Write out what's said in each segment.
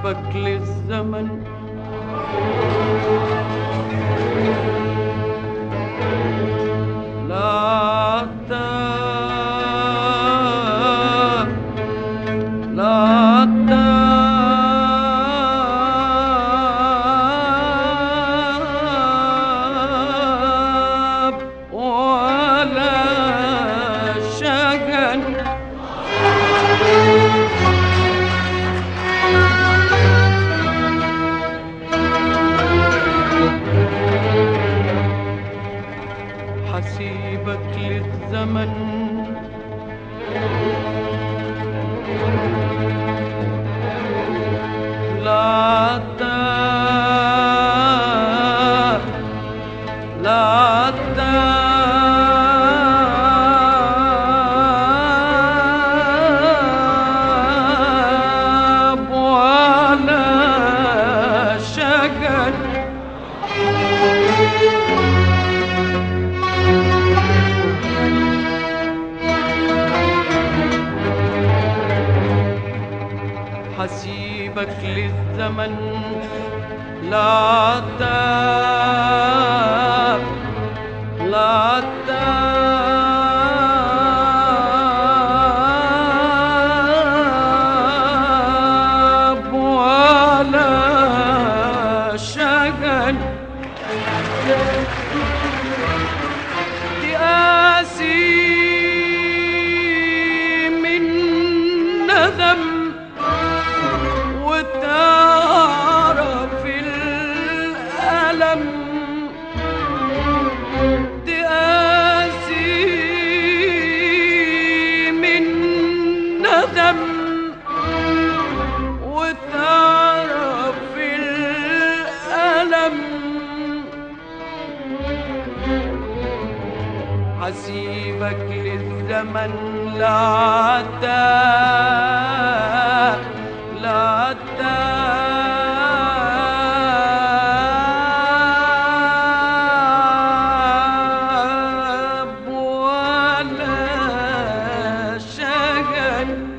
حسيبك للزمن لا تاب لا تاب ولا شجن حسيبك للزمن لا تاب لا تاب ولا شجن حسيبك للزمن لا تاب لا تاب ولا شجن تقاسي من ندم وتعرف الألم تقاسي من ندم وتعرف الألم حسيبك للزمن لا تاب لا تاب ولا شجن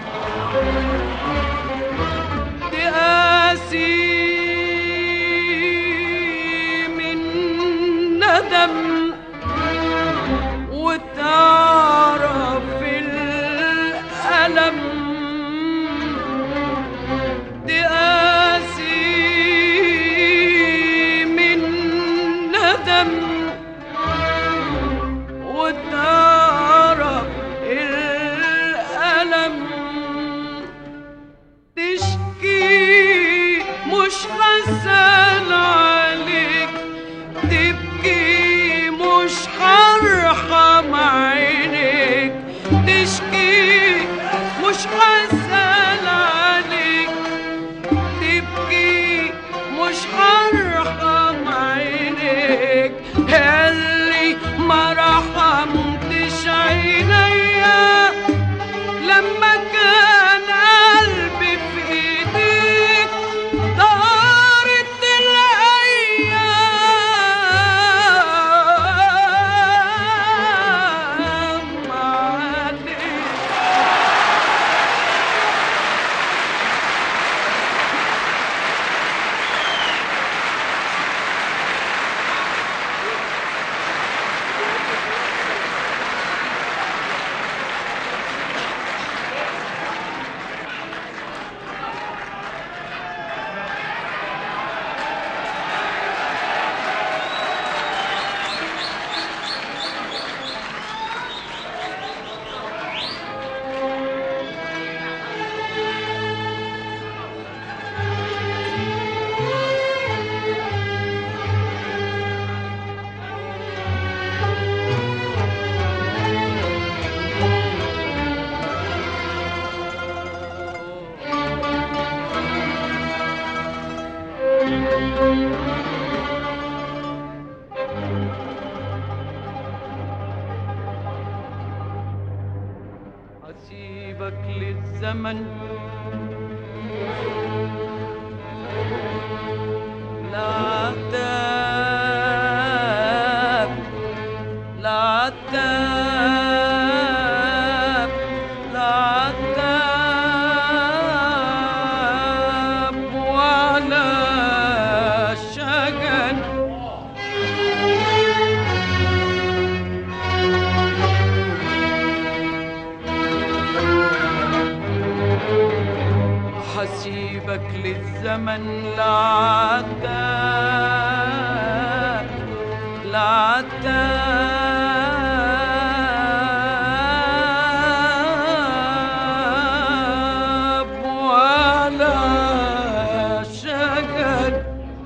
تقاسي من ندم وتعرف الألم تقاسي من ندم وتعرف الألم تشكي مش حزن عليك تبكي مش هرحم عينيك تشكي مش حزن عليك تبكي مش هرحم عينيك اللي ما رحمتش عينيا لما كان قلبي في ايديك دارت الايام عليك أسيبك للزمن لا تاب لا تاب لا تاب حسيبك للزمن لعتاب لعتاب ولا شجر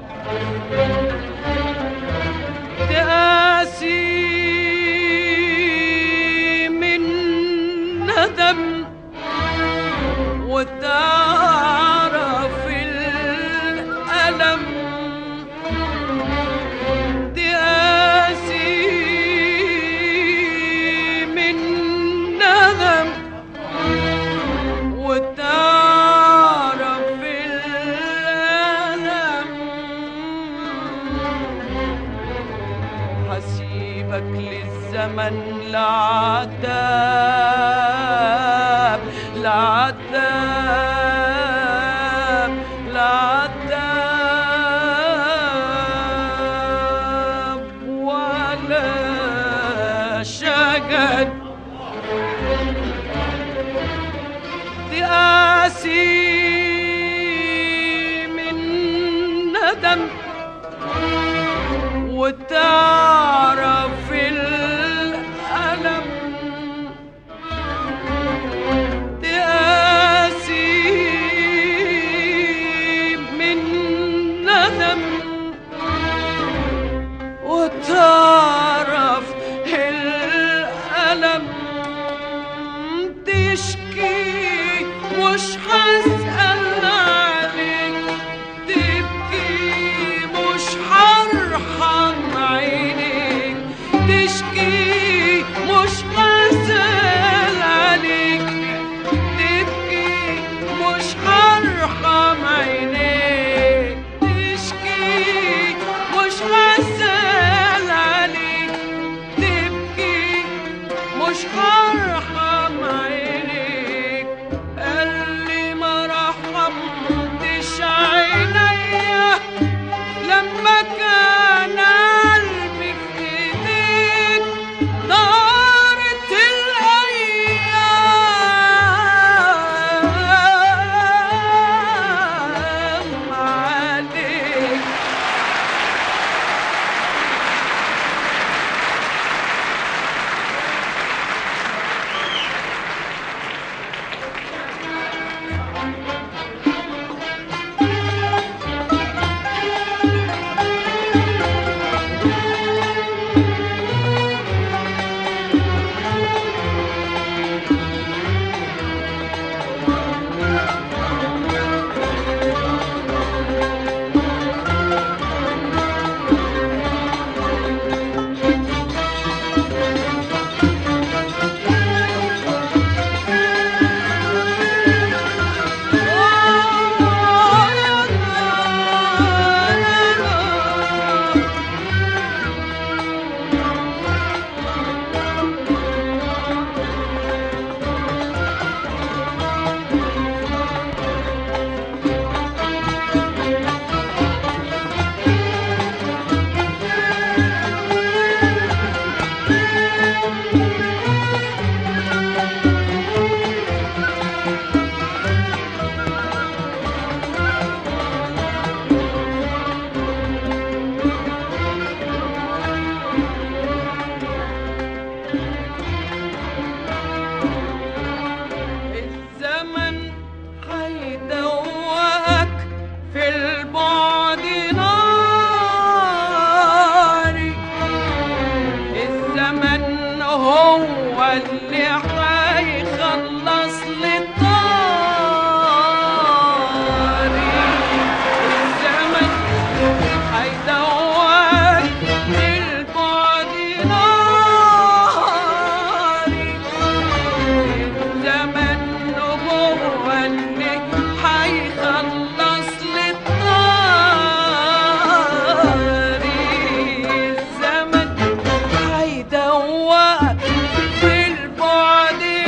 تقاسي من ندم وتعرف الألم تقاسي من ندم وتعرف الألم حسيبك للزمن لعتاب لعتاب لعتاب ولا شجر تقاسي من ندم وتعرف الألم تقاسي من ندم وتعرف الألم تشكي مش هسأل عليك تبكي مش هرحم عينيك تشكي مش هسأل عليك تبكي مش هرحم عينيك تشكي مش هسأل عليك تبكي مش هرحم عينيك اللي ما رحمتش عينيا لما كان قلبي في ايديك دارت الايام عليك الزمن هيدوقك في البعد ناري الزمن هو اللي هيخلص لي طاري الزمن هيدوقك في البعد ناري الزمن هو اللي حيخلص لي الطاري الزمن حيدوقك في البعد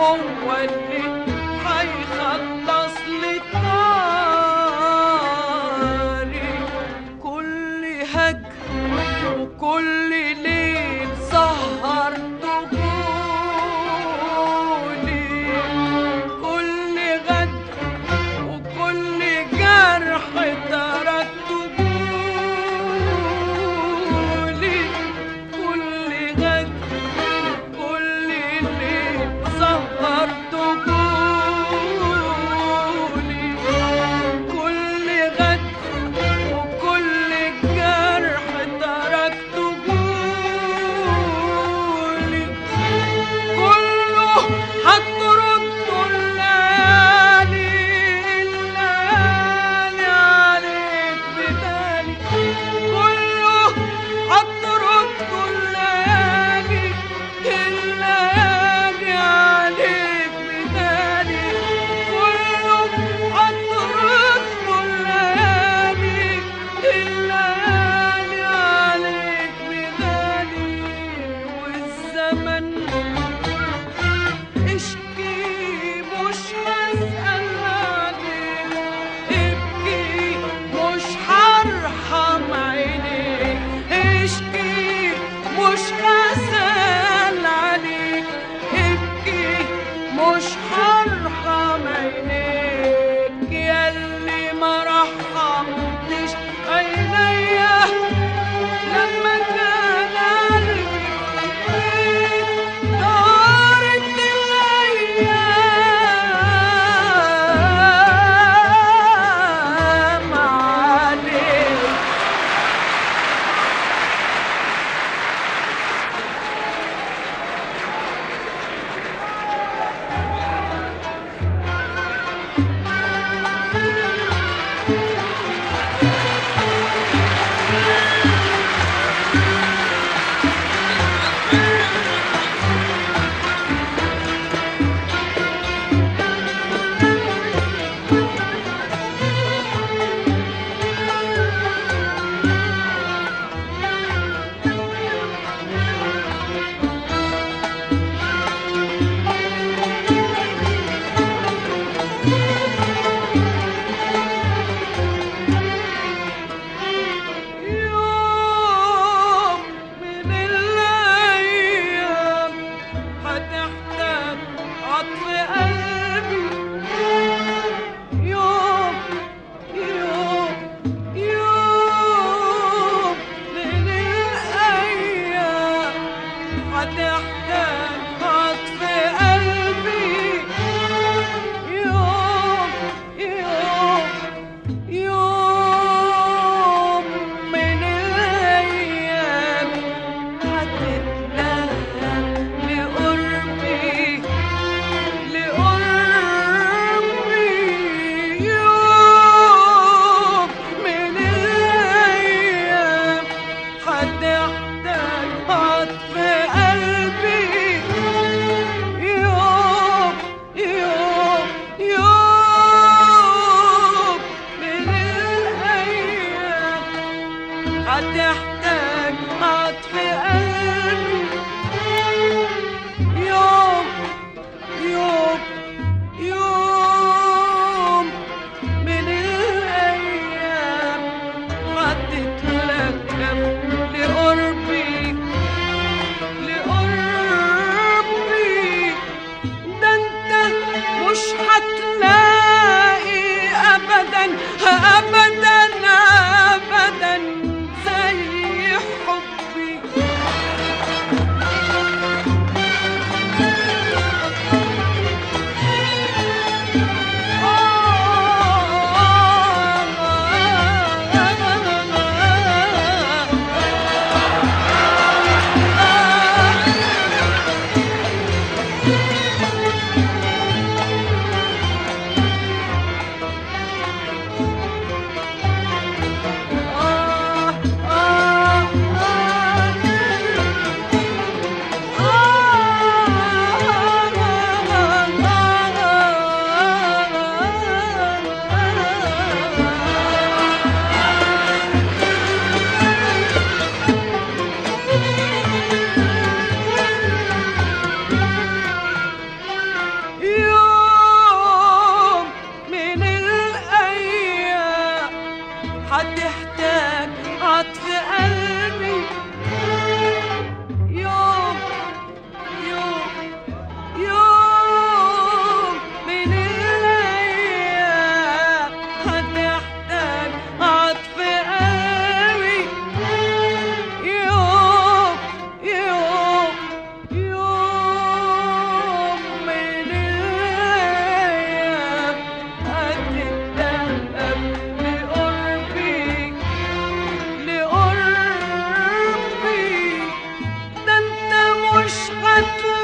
هو اللي هيخلص لي طاري كل هجر وكل ليل سهر طفولي كل غدر وكل جرح تركته جولي كل غدر كل ليل سهرته جولي كل غدر وكل جرح تركته جولي كله هترد الليالي الليالي عليك بدالي كله هترد الليالي الليالي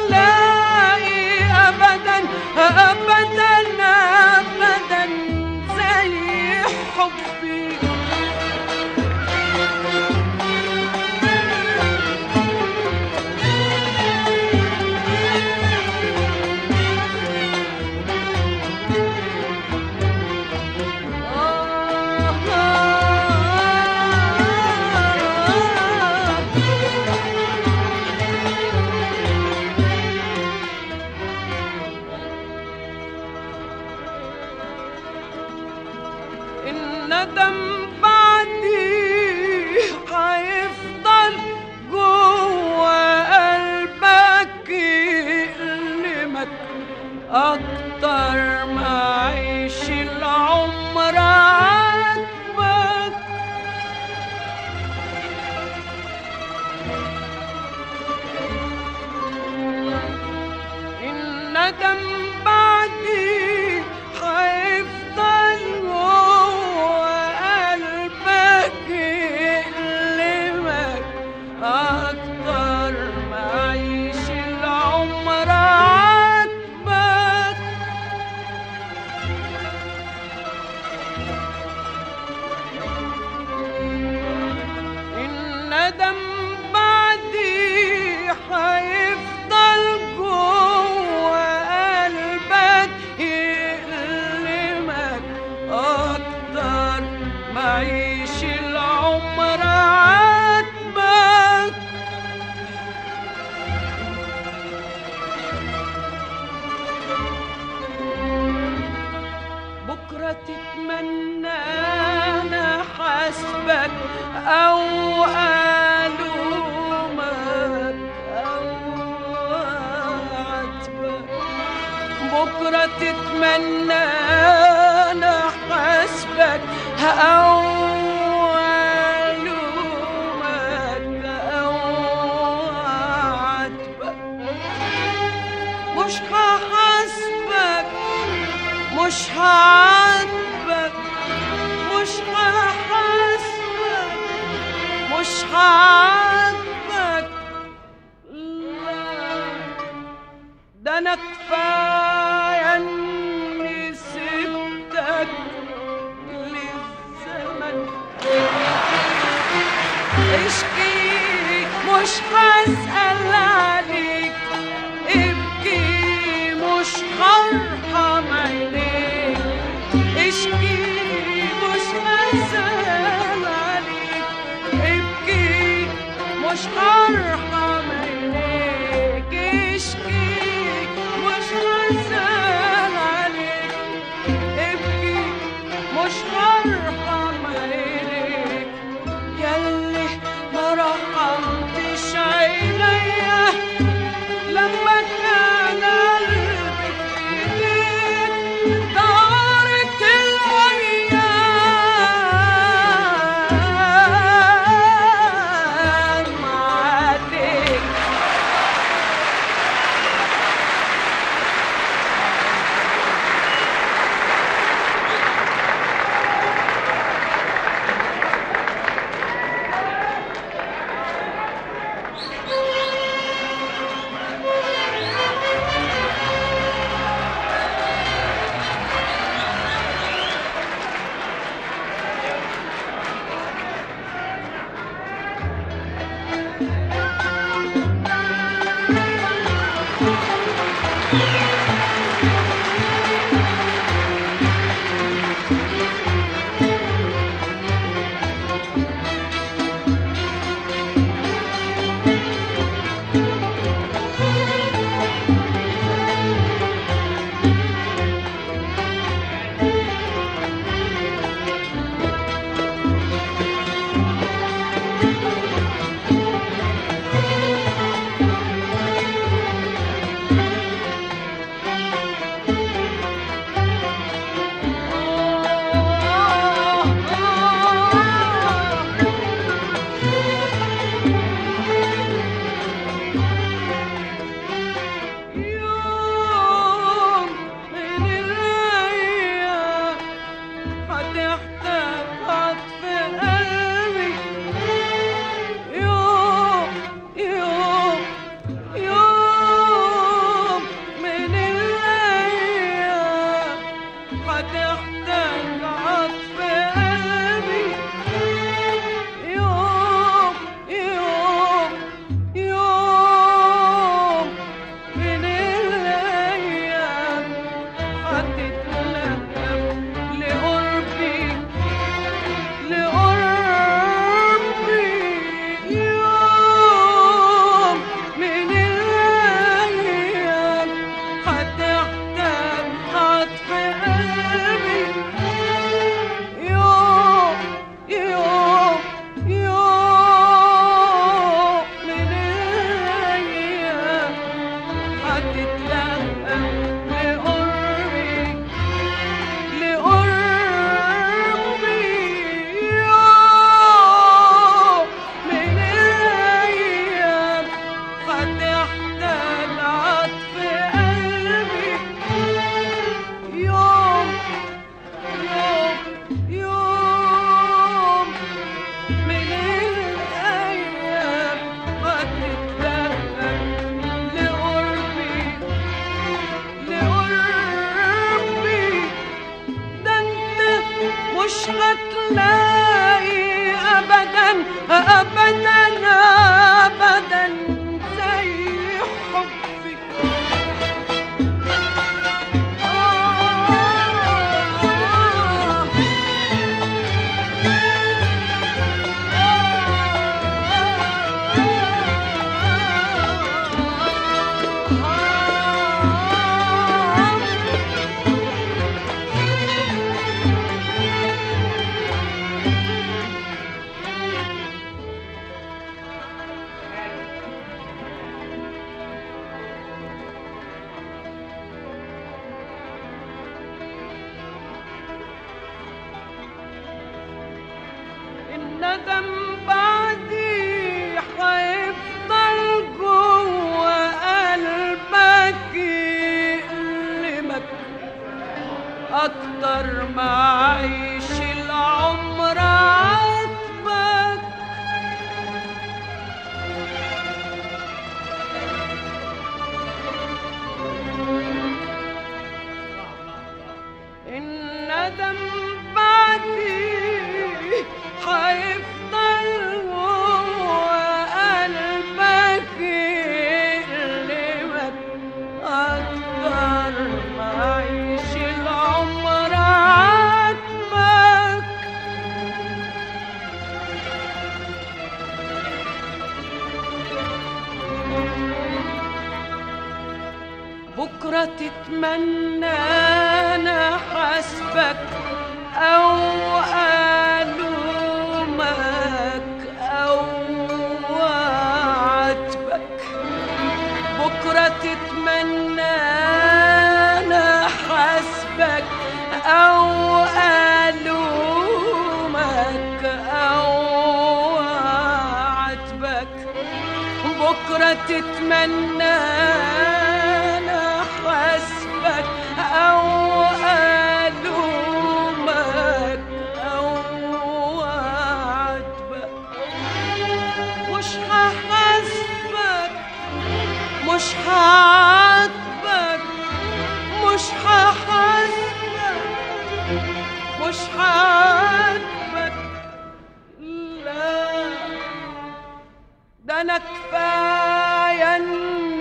هلاقي ابدا ابدا ابدا زي حبي الندم بعدي هيفضل جوا قلبك يألمك أكتر ما عيش العمر عاتبك الندم بعدي هيفضل جوا قلبك يألمك أكتر ما عيش العمر عاتبك الندم بعدي هيفضل جوا قلبك يألمك أكتر ما عيش العمر عاتبك بكرة تتمنى أنا حسبك أو ألومك أو أعاتبك بكرة تتمنى أنا حسبك أو ألومك أو أعاتبك مش هحاسبك مش هعاتبك مش هحاسبك مش هعاتبك لا ده انا كفايه اني سبتك للزمن اشكي مش هسأل عليك ابكي مش هرحم عينيك اشكي مش هسأل عليك ابكي مش هرحم عينيك اشكي مش هسأل عليك ابكي مش هرحم عينيك ياللي ما رحمتش عينيا تتلهى لقربي لقربي يوم من الأيام هتحتاج عطف قلبي يوم يوم يوم من الأيام هتتلهى لقربي لقربي ده انت مش هتلاقي ابدا ابدا ابدا زي حبي آه الندم بعدي حيفضل جوه قلبك يألمك أكتر ما عيش العمر عاتبك الندم بعدي حيفضل جوه قلبك يألمك أكتر ما عيش العمر عاتبك بكرة تتمنى أنا حسبك أو ألومك أو أعاتبك بكرة تتمنى أنا حسبك أو ألومك أو أعاتبك بكرة تتمنى أنا حسبك أو ألومك أو أعاتبك مش هحاسبك مش هعاتبك مش هحاسبك مش هعاتبك لا ده انا كفايه ان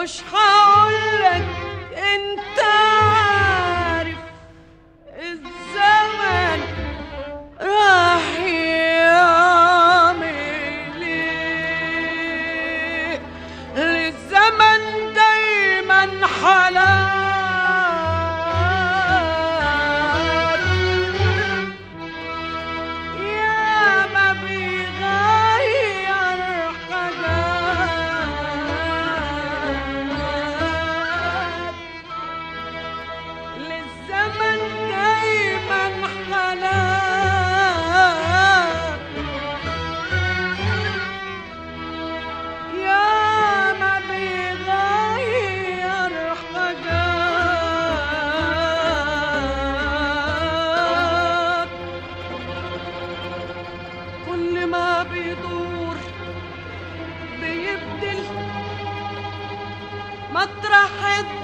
مش هقولك انت عارف الزمن راح يعمل ايه للزمن دايما حالات يا ما بيغير حاجات للزمن دايما حالات يا ما بيغير حاجات كل ما بيدور بيبدل مطرح الدنيا